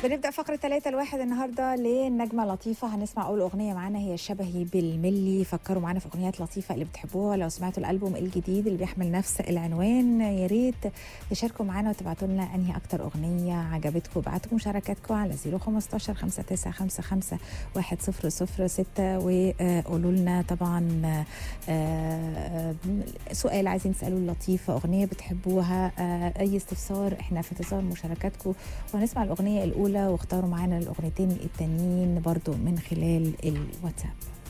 بنبدا فقره ثلاثة الواحد النهارده لنجمه لطيفه هنسمع اول اغنيه معانا هي شبهي بالملي فكروا معانا في اغنيات لطيفه اللي بتحبوها لو سمعتوا الالبوم الجديد اللي بيحمل نفس العنوان يا ريت تشاركوا معانا وتبعتوا لنا انهي اكتر اغنيه عجبتكم ابعتوا مشاركاتكم على 015 5955 1006 وقولوا لنا طبعا آه، سؤال عايزين تسالوه لطيفه اغنيه بتحبوها آه، اي استفسار احنا في انتظار مشاركاتكم وهنسمع الاغنيه الاولى واختاروا معانا الاغنيتين التانيين برضو من خلال الواتساب